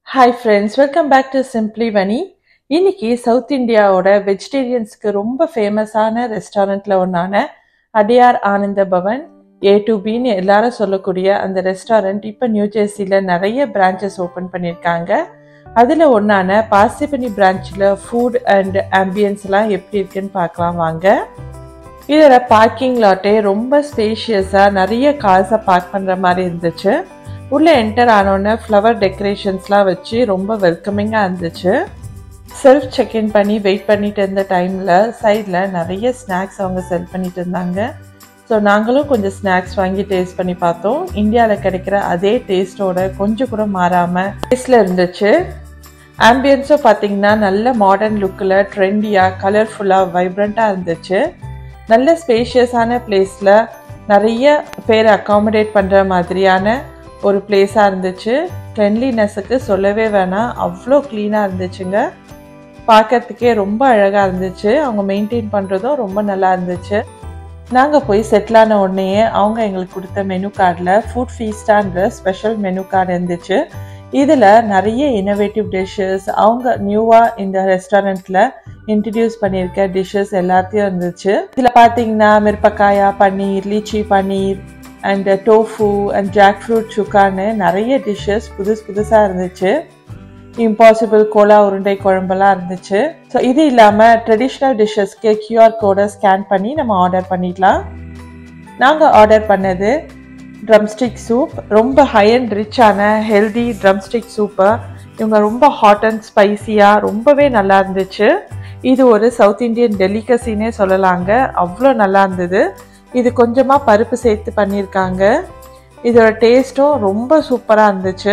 hi friends welcome back to simply Vani இன்னைக்கு south இந்தியாவோட வெஜிடேரியன்ஸ்க்கு ரொம்ப ஃபேமஸான ரெஸ்டாரண்ட்ல ஒன்றான அடியார் ஆனந்த பவன் ஏ டு பின்னு எல்லாரும் சொல்லக்கூடிய அந்த ரெஸ்டாரண்ட் இப்போ நியூ ஜெர்சியில் நிறைய பிரான்ச்சஸ் ஓப்பன் பண்ணியிருக்காங்க அதில் ஒன்றான பாசிபனி பிரான்ச்சில் ஃபுட் அண்ட் ஆம்பியன்ஸ்லாம் எப்படி இருக்குன்னு பார்க்கலாம் வாங்க இதோட பார்க்கிங் லாட்டே ரொம்ப ஸ்பேஷியஸாக நிறைய கார்ஸை பார்க் பண்ணுற மாதிரி இருந்துச்சு உள்ளே என்டர் ஆனோடனே ஃப்ளவர் டெக்கரேஷன்ஸ்லாம் வச்சு ரொம்ப வெல்கமிங்காக இருந்துச்சு செல்ஃப் செக்இன் பண்ணி வெயிட் பண்ணிட்டு இருந்த டைமில் சைடில் நிறைய ஸ்நாக்ஸ் அவங்க செல் பண்ணிட்டு இருந்தாங்க ஸோ நாங்களும் கொஞ்சம் ஸ்நாக்ஸ் வாங்கி டேஸ்ட் பண்ணி பார்த்தோம் இந்தியாவில் கிடைக்கிற அதே டேஸ்ட்டோட கொஞ்சம் கூட மாறாமல் டேஸ்டில் இருந்துச்சு ஆம்பியன்ஸும் பார்த்தீங்கன்னா நல்ல மாடர்ன் லுக்கில் ட்ரெண்டியாக கலர்ஃபுல்லாக வைப்ரண்ட்டாக இருந்துச்சு நல்ல ஸ்பேஷியஸான பிளேஸில் நிறைய பேர் அக்காமடேட் பண்ணுற மாதிரியான ஒரு பிளேஸாக இருந்துச்சு கிளென்லினஸுக்கு சொல்லவே வேணாம் அவ்வளோ க்ளீனாக இருந்துச்சுங்க பார்க்கறதுக்கே ரொம்ப அழகாக இருந்துச்சு அவங்க மெயின்டைன் பண்ணுறதும் ரொம்ப நல்லா இருந்துச்சு நாங்கள் போய் செட்டில் ஆன உடனேயே அவங்க எங்களுக்கு கொடுத்த மெனு கார்டில் ஃபுட் ஃபீஸ்டான்ற ஸ்பெஷல் மெனு கார்டு இருந்துச்சு இதில் நிறைய இன்னோவேட்டிவ் டிஷ்ஷஸ் அவங்க நியூவாக இந்த ரெஸ்டாரண்ட்டில் இன்ட்ரடியூஸ் பண்ணியிருக்க டிஷ்ஷஸ் எல்லாத்தையும் இருந்துச்சு இதில் பார்த்தீங்கன்னா மிரப்பக்காயா paneer lychee paneer and tofu and jackfruit சுக்கான்னு நிறைய டிஷ்ஷஸ் புதுசு புதுசாக இருந்துச்சு இம்பாசிபிள் கோலா உருண்டை குழம்பெல்லாம் இருந்துச்சு ஸோ இது இல்லாமல் ட்ரெடிஷ்னல் டிஷ்ஷஸ்க்கு கியூஆர் கோடை ஸ்கேன் பண்ணி நம்ம ஆர்டர் பண்ணிடலாம் நாங்கள் ஆர்டர் பண்ணது ட்ரம்ஸ்டிக் சூப் ரொம்ப ஹை அண்ட் ரிச்சான ஹெல்தி ட்ரம்ஸ்டிக் சூப்பை இவங்க ரொம்ப ஹாட் அண்ட் ஸ்பைசியாக ரொம்பவே நல்லா இருந்துச்சு இது ஒரு சவுத் இந்தியன் டெலிகசின்னே சொல்லலாங்க அவ்வளோ நல்லா இருந்தது இது கொஞ்சமாக பருப்பு சேர்த்து பண்ணியிருக்காங்க இதோட டேஸ்ட்டும் ரொம்ப சூப்பராக இருந்துச்சு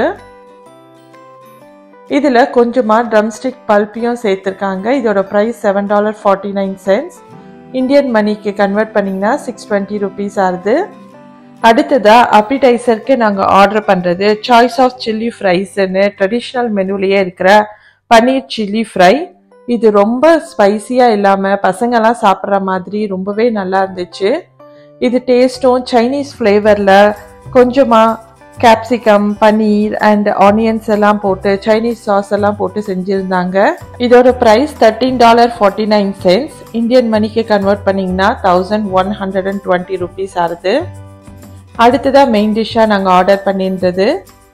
இதில் கொஞ்சமாக ட்ரம்ஸ்டிக் பல்ப்பியும் சேர்த்துருக்காங்க இதோட price seven dollar forty nine cents Indian மணிக்கு கன்வெர்ட் பண்ணிங்கன்னா சிக்ஸ் டுவெண்ட்டி ருபீஸ் ஆகுது அடுத்ததாக அப்பிடைசருக்கு நாங்கள் ஆர்டர் பண்ணுறது சாய்ஸ் ஆஃப் சில்லி ஃப்ரைஸ்ன்னு ட்ரெடிஷ்னல் மெனுலேயே இருக்கிற பன்னீர் சில்லி ஃப்ரை இது ரொம்ப ஸ்பைசியாக இல்லாமல் பசங்கள்லாம் சாப்பிட்ற மாதிரி ரொம்பவே நல்லா இருந்துச்சு இது டேஸ்ட்டும் சைனீஸ் ஃப்ளேவரில் கொஞ்சமாக கேப்சிகம் பன்னீர் அண்ட் ஆனியன்ஸ் எல்லாம் போட்டு சைனீஸ் சாஸ் எல்லாம் போட்டு செஞ்சுருந்தாங்க இதோட price thirteen dollar forty nine cents Indian மணிக்கு கன்வெர்ட் பண்ணிங்கன்னா thousand one hundred and twenty rupees ஆகுது அடுத்ததாக மெயின் டிஷ்ஷாக நாங்கள் ஆர்டர் பண்ணியிருந்தது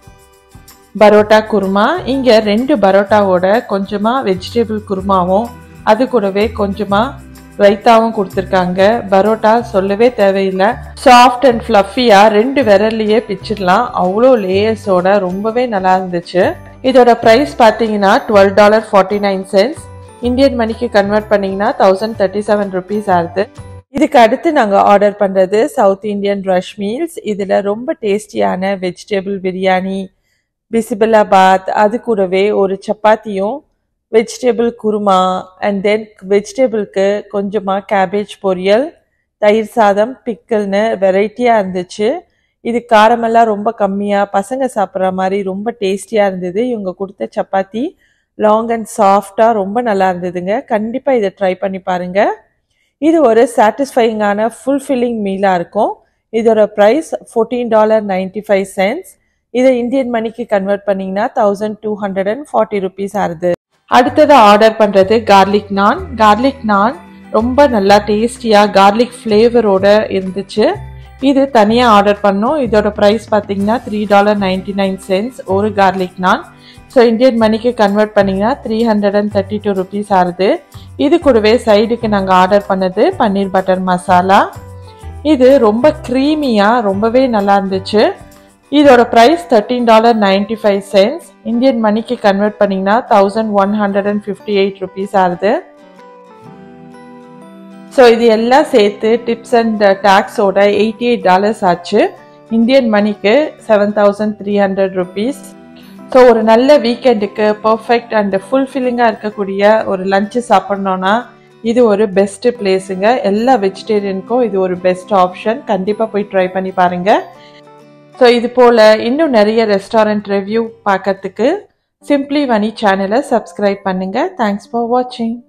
பரோட்டா குருமா இங்கே ரெண்டு பரோட்டாவோட கொஞ்சமாக வெஜிடபிள் குருமாவும் அது கூடவே கொஞ்சமாக ரைத்தாவும் கொடுத்துருக்காங்க பரோட்டா சொல்லவே தேவையில்லை சாஃப்ட் அண்ட் ஃப்ளஃபியாக ரெண்டு விரல்லையே பிச்சிடலாம் அவ்வளோ லேயர்ஸோட ரொம்பவே நல்லா இருந்துச்சு இதோட ப்ரைஸ் பார்த்தீங்கன்னா twelve dollar forty nine cents Indian மணிக்கு கன்வெர்ட் பண்ணிங்கன்னா தௌசண்ட் தேர்ட்டி செவன் ருபீஸ் ஆகுது இதுக்கு அடுத்து நாங்கள் ஆர்டர் பண்ணுறது சவுத் இந்தியன் ரஷ் மீல்ஸ் இதில் ரொம்ப டேஸ்டியான வெஜிடபிள் பிரியாணி பிசிபிளாபாத் அது கூடவே ஒரு சப்பாத்தியும் வெஜிடபிள் குருமா அண்ட் தென் வெஜிடபிளுக்கு கொஞ்சமாக கேபேஜ் பொரியல் தயிர் சாதம் பிக்கல்னு வெரைட்டியாக இருந்துச்சு இது காரமெல்லாம் ரொம்ப கம்மியாக பசங்க சாப்பிட்ற மாதிரி ரொம்ப டேஸ்டியாக இருந்தது இவங்க கொடுத்த சப்பாத்தி லாங் அண்ட் சாஃப்டாக ரொம்ப நல்லா இருந்ததுங்க கண்டிப்பாக இதை ட்ரை பண்ணி பாருங்கள் இது ஒரு சாட்டிஸ்ஃபைங்கான ஃபுல்ஃபில்லிங் மீலாக இருக்கும் இதோட price fourteen dollar ninety five cents இதை இந்தியன் மணிக்கு கன்வெர்ட் பண்ணிங்கன்னா thousand two hundred and forty rupees ஆகுது அடுத்தது ஆர்டர் பண்ணுறது கார்லிக் நான் கார்லிக் நான் ரொம்ப நல்லா டேஸ்டியாக கார்லிக் ஃப்ளேவரோட இருந்துச்சு இது தனியாக ஆர்டர் பண்ணோம் இதோட ப்ரைஸ் பார்த்தீங்கன்னா three dollar ninety nine cents ஒரு கார்லிக் நான் ஸோ இந்தியன் மணிக்கு கன்வெர்ட் பண்ணிங்கன்னா three hundred and thirty two rupees ஆகுது இது கூடவே சைடுக்கு நாங்கள் ஆர்டர் பண்ணது பன்னீர் பட்டர் மசாலா இது ரொம்ப க்ரீமியாக ரொம்பவே நல்லா இருந்துச்சு இதோட price thirteen dollar ninety five cents Indian மணிக்கு கன்வெர்ட் பண்ணிங்கன்னா thousand one hundred and fifty eight rupees ஆகுது ஸோ இது எல்லாம் சேர்த்து டிப்ஸ் அண்ட் டேக்ஸோட எயிட்டி எயிட் டாலர்ஸ் ஆச்சு இந்தியன் மணிக்கு seven thousand three hundred rupees so ஒரு நல்ல வீக்கெண்டுக்கு பர்ஃபெக்ட் அண்ட் ஃபுல்ஃபில்லிங்காக இருக்கக்கூடிய ஒரு லஞ்சு சாப்பிட்ணோன்னா இது ஒரு பெஸ்ட்டு பிளேஸுங்க எல்லா வெஜிடேரியனுக்கும் இது ஒரு பெஸ்ட் ஆப்ஷன் கண்டிப்பாக போய் ட்ரை பண்ணி பாருங்கள் ஸோ இது போல் இன்னும் நிறைய ரெஸ்டாரண்ட் ரிவ்யூ பார்க்கறதுக்கு சிம்ப்ளி வனி சேனலை சப்ஸ்கிரைப் பண்ணுங்கள் தேங்க்ஸ் ஃபார் வாட்சிங்